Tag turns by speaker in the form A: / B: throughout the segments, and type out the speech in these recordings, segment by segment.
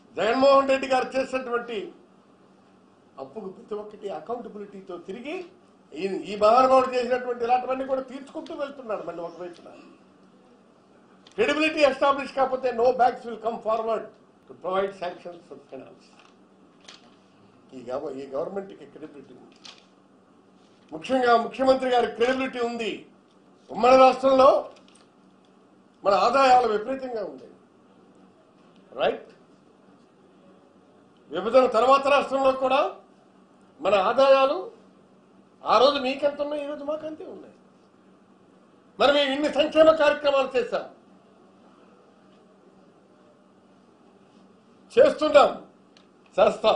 A: జగన్మోహన్ రెడ్డి గారు చేసినటువంటి అప్పుకు ప్రతి ఒక్కటి అకౌంటబిలిటీతో తిరిగి ఈ ఈ మహానుభావుడు చేసినటువంటి ఇలాంటివన్నీ కూడా తీర్చుకుంటూ వెళ్తున్నాడు మళ్ళీ ఒకవైపున క్రెడిబిలిటీ ఎస్టాబ్లిష్ కాకపోతే no banks will come forward to provide sanctions for finance ఈ గవ ఈ గవర్నమెంట్కి క్రెడిబిలిటీ ఉంది ముఖ్యంగా ముఖ్యమంత్రి గారి క్రెడిబిలిటీ ఉంది ఉమ్మడి రాష్ట్రంలో మన ఆదాయాలు విపరీతంగా ఉంది రైట్ విభజన తర్వాత రాష్ట్రంలో కూడా మన ఆదాయాలు ఆ రోజు మీకెంత ఉన్నాయి ఈరోజు మాకంతే ఉన్నాయి మరి మేము ఇన్ని సంక్షేమ కార్యక్రమాలు చేశాం చేస్తున్నాం చేస్తాం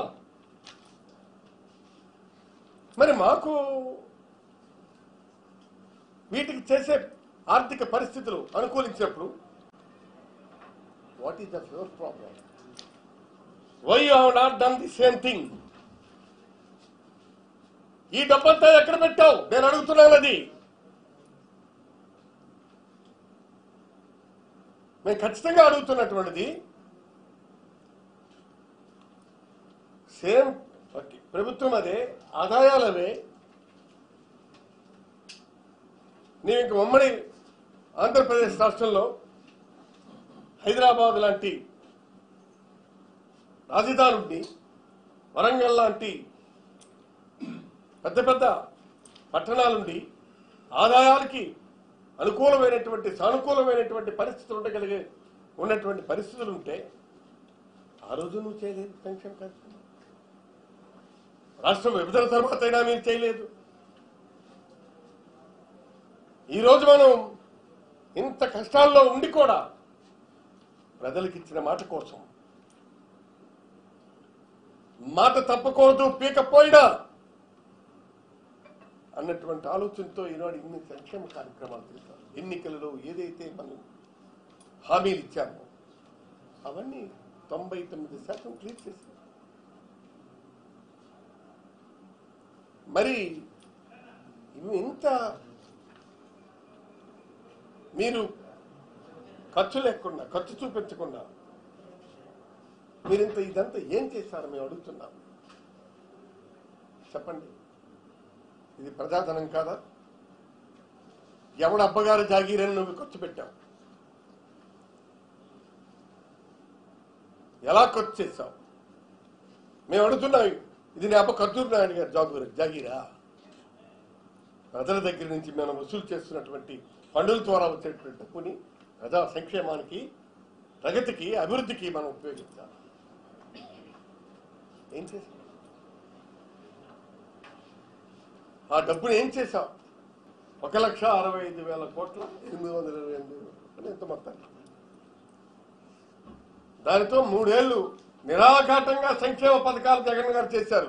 A: మరి మాకు వీటికి చేసే ఆర్థిక పరిస్థితులు అనుకూలించినప్పుడు what is the your problem why you have not done the same thing ఈ డబ్బంతా ఎక్కడ పెట్టావు నేను అడుగుతున్నాను అది మేము ఖచ్చితంగా అడుగుతున్నటువంటిది సేమ్ ఓకే, ప్రభుత్వం అదే ఆదాయాలు అవే నీవు ఇంక ఉమ్మడి ఆంధ్రప్రదేశ్ రాష్ట్రంలో హైదరాబాద్ లాంటి రాజధానుండి వరంగల్ లాంటి పెద్ద పెద్ద పట్టణాలుండి ఆదాయాలకి అనుకూలమైనటువంటి సానుకూలమైనటువంటి పరిస్థితులు ఉండగలిగే ఉన్నటువంటి పరిస్థితులు ఉంటే ఆ రోజు నువ్వు చేయలేదు సంక్షేమ కార్యక్రమం రాష్ట్రం విభజన తర్వాత అయినా మీరు చేయలేదు ఈరోజు మనం ఇంత కష్టాల్లో ఉండి కూడా ప్రజలకు ఇచ్చిన మాట కోసం మాట తప్పకూడదు పీకపోయినా అన్నటువంటి ఆలోచనతో ఈనాడు ఇన్ని సంక్షేమ కార్యక్రమాలు చేశారు ఎన్నికలలో ఏదైతే మనం హామీలు ఇచ్చామో అవన్నీ తొంభై తొమ్మిది శాతం క్లియర్ చేశారు మరి ఇవి ఇంత మీరు ఖర్చు లేకుండా ఖర్చు చూపించకుండా మీరింత ఇదంతా ఏం చేశారో మేము అడుగుతున్నాం చెప్పండి ఇది ప్రజాధనం కాదా ఎవడు అబ్బగారు జాగీరని నువ్వు ఖర్చు పెట్టావు ఎలా ఖర్చు చేశావు మేము అడుగుతున్నాం ఇది నీ అబ్బ ఖర్చూరు నాయుడు గారు జాగూరు జాగీరా ప్రజల దగ్గర నుంచి మనం వసూలు చేస్తున్నటువంటి పన్నుల ద్వారా వచ్చేటువంటి డబ్బుని ప్రజా సంక్షేమానికి ప్రగతికి అభివృద్ధికి మనం ఉపయోగించాలి ఏం చేసాం ఆ డబ్బుని ఏం చేశాం ఒక లక్ష అరవై ఐదు వేల కోట్ల ఎనిమిది వందల ఇరవై ఎనిమిది అని ఎంత మొత్తాన్ని దానితో మూడేళ్లు నిరాఘాటంగా సంక్షేమ పథకాలు జగన్ గారు చేశారు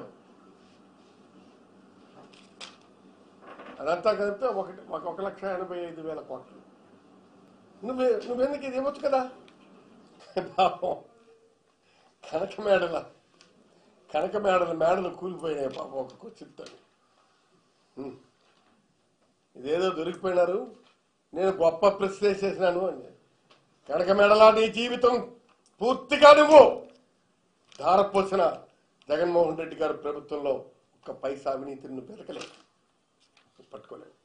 A: అదంతా కలిపితే ఒకటి ఒక ఒక లక్ష ఎనభై ఐదు వేల కోట్లు నువ్వే నువ్వెందుకు ఇది ఇవ్వచ్చు కదా పాపం కనక మేడల కనక మేడల మేడలు కూలిపోయినాయి పాపం ఒక కూర్చుంటాను ఇదేదో దొరికిపోయినారు నేను గొప్ప ప్రశ్న చేసినాను అని కనక మెడలా నీ జీవితం పూర్తిగా నువ్వు ధారపోసిన జగన్మోహన్ రెడ్డి గారి ప్రభుత్వంలో ఒక్క పైసా అవినీతిని నువ్వు వెతకలేవు పట్టుకోలేవు